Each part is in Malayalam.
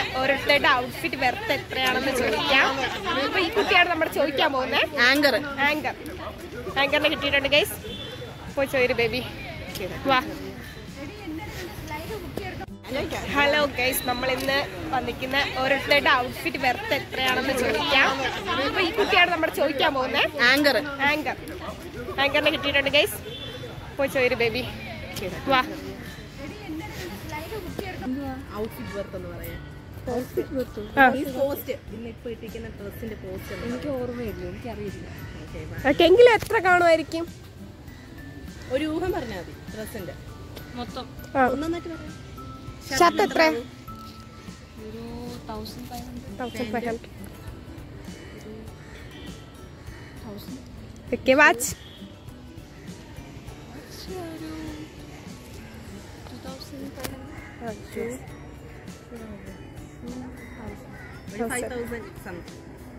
ഓരോരുത്തരുടെ ഔട്ട്ഫിറ്റ് വെറുതെ എത്രയാണെന്ന് ചോദിക്കാം അപ്പൊ ഈ കുട്ടിയാണ് നമ്മൾ ചോദിക്കാൻ പോകുന്നത് ആങ്കർ ആങ്കർ ആങ്കറിനെ കിട്ടിയിട്ടുണ്ട് ഗൈസ് പോയി ചോദിരു ബേബി വാ ഹലോ ഗൈസ് നമ്മൾ ഇന്ന് വന്നിരിക്കുന്ന ഓരോരുത്തരുടെ ഔട്ട്ഫിറ്റ് വെറുതെ എത്രയാണെന്ന് ചോദിക്കാം അപ്പൊ ഈ കുട്ടിയാണ് നമ്മൾ ചോദിക്കാൻ പോകുന്നത് ആങ്കർ ആങ്കർ ആങ്കറിനെ കിട്ടിയിട്ടുണ്ട് ഗൈസ് പോയി ചോദിരു ബേബി വാ ഔട്ട്ഫിറ്റ് വർത്ത് എന്ന് പറയാം ആ. ഈ പോസ്റ്റ് ഇന്ന് ഇപ്പൊ ഇട്ടിരിക്കുന്ന ഡ്രസ്സിന്റെ പോസ്റ്റ് എനിക്ക് ഓർമ്മയില്ല എനിക്കറിയില്ല ഓക്കെ എങ്കിലും എത്ര കാണുമായിരിക്കും ഒരു ഊഹം പറഞ്ഞാൽ മതി ഡ്രസ്സിന്റെ മൊത്തം ആ ഒന്നൊന്നായിട്ട് പറയാം ഷർട്ട് എത്ര ഒരു thousand five hundred thousand five hundred thousand okay watch ഒരു ടു തൗസൻഡ് ഫൈവ് ഹൺഡ്രഡ് ഒരു five thousand something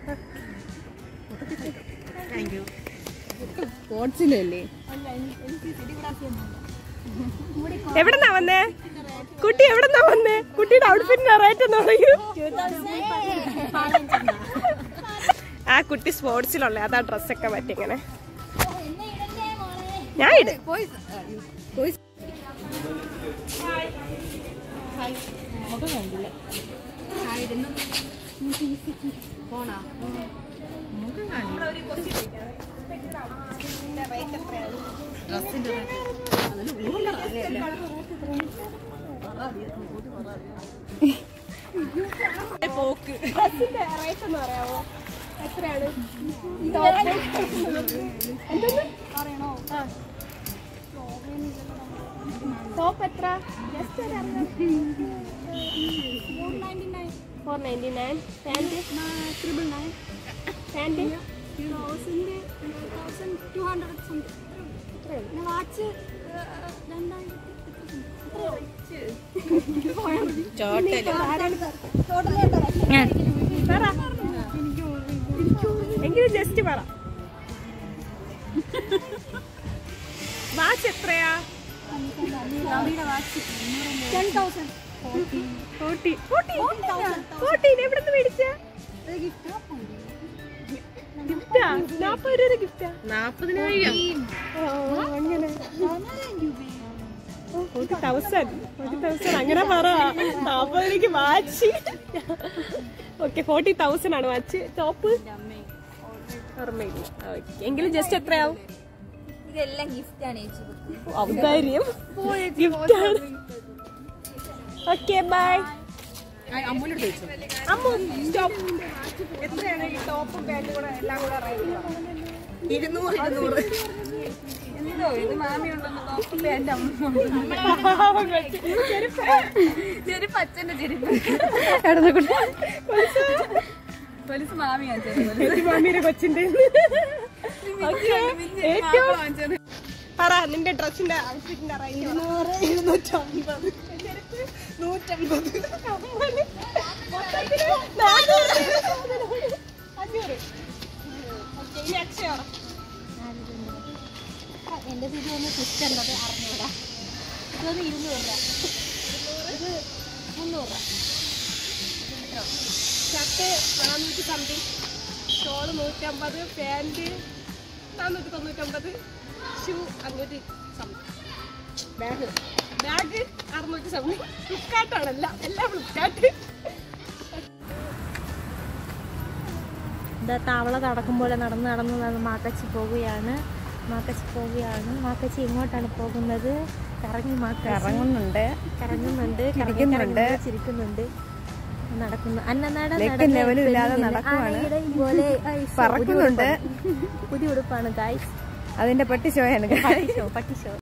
thank you സ്പോർട്സിലല്ലേ എവിടെന്നാ വന്നേ കുട്ടി എവിടെന്നാ വന്നേ കുട്ടിയുടെ ഔട്ട്ഫിറ്റിന്റെ റേറ്റ് എന്ന് പറയൂ ആ കുട്ടി സ്പോർട്സിലുള്ള അതാ ഡ്രസ്സൊക്കെ പറ്റി ഇങ്ങനെ ഞാൻ ഇട് ഡ്രസ്സിന്റെ പോക്ക് ഡ്രസ്സിന്റെ റേറ്റ് എന്ന് പറയാമോ എത്രയാണ് ടോപ്പ് എത്ര four ninety nine pant triple nine pant ചോട്ടല് പറ എങ്കിലും ജസ്റ്റ് പറ വാച്ച് എത്രയാ ഫോർട്ടി ഫോർട്ടി ഫോർട്ടീൻ എവിടെ നിന്ന് മേടിച്ച ഗിഫ്റ്റാ നാപ്പത് രൂപ ഗിഫ്റ്റാ നാപ്പതിനായിരം അങ്ങനെ ഫോർട്ടി തൗസൻഡ് ഫോർട്ടി തൗസൻഡ് അങ്ങനെ പറ നാപ്പത് രൂപയ്ക്ക് വാച്ച് ഓക്കെ ഫോർട്ടി തൗസൻഡ് ആണ് വാച്ച് ടോപ്പ് ഓർമ്മയില്ല ഓക്കെ എങ്കിലും ജസ്റ്റ് എത്രയാവും ഇതെല്ലാം ഗിഫ്റ്റ് ആണ് ചേച്ചി ഔദാര്യം ഗിഫ്റ്റ് ആണ് ഓക്കെ ബൈ അമ്മൂനോട് ചോദിച്ചു അമ്മു സ്റ്റോപ്പ് എത്രയാണ് ഈ ടോപ്പും പാൻറ്റും കൂടെ എല്ലാം കൂടെ റേറ്റ് ഇരുന്നൂറ് ഇരുന്നൂറ് എന്തോ ഇത് മാമി ഉണ്ടെന്ന് നോക്കുമ്പോ എന്റെ അമ്മ ചെരുപ്പ് അച്ഛന്റെ ചെരുപ്പ് പോലീസ് മാമിയാ ചെരുപ്പ് മാമിയുടെ കൊച്ചിന്റെ ഓക്കെ ഏറ്റവും പറ നിന്റെ ഡ്രസ്സിന്റെ ഔട്ട്ഫിറ്റിന്റെ റേറ്റ് ഇരുന്നൂറ് ഇരുന്നൂറ്റമ്പത് നൂറ്റമ്പത് അഞ്ഞൂറ് ഓക്കെ ഇനി അക്ഷയ എന്റെ ഇത് ഒന്ന് സിസ്റ്റം ഉണ്ടത് അറിഞ്ഞൂടാ ഇതൊന്ന് ഇരുന്നൂറ് രൂപ ഇത് മുന്നൂറ് രൂപ ഷർട്ട് നാനൂറ്റി സംതിങ് ഷോള് നൂറ്റമ്പത് പാൻറ് നാനൂറ്റി തൊണ്ണൂറ്റമ്പത് ഷൂ അഞ്ഞൂറ്റി സംതിങ് ബാഗ് ബാഗ് അറുന്നൂറ്റി സംതിങ് ഫ്ലിപ്കാർട്ടാണല്ല എല്ലാം ഫ്ലിപ്കാർട്ട് ഇതാ താവള നടക്കുമ്പോൾ നടന്ന് നടന്ന് നടന്ന് മാക്കച്ചി പോവുകയാണ് മാക്കച്ചി പോവുകയാണ് മാക്കച്ചി എങ്ങോട്ടാണ് പോകുന്നത് കറങ്ങി മാക്ക ഇറങ്ങുന്നുണ്ട് കറങ്ങുന്നുണ്ട് കറങ്ങി ചിരിക്കുന്നുണ്ട്. കറങ്ങി ചിരിക്കുന്നുണ്ട് നടക്കുന്നു അന്നനാട ലെക്കും ലെവലും ഇല്ലാതെ നടക്കുവാണ്. പോലെ പറക്കുന്നുണ്ട് പുതിയ ഉടുപ്പാണ് ഗായ്സ് അതിന്റെ പട്ടി ഷോയാണ് പട്ടി ഷോ പട്ടി ഷോ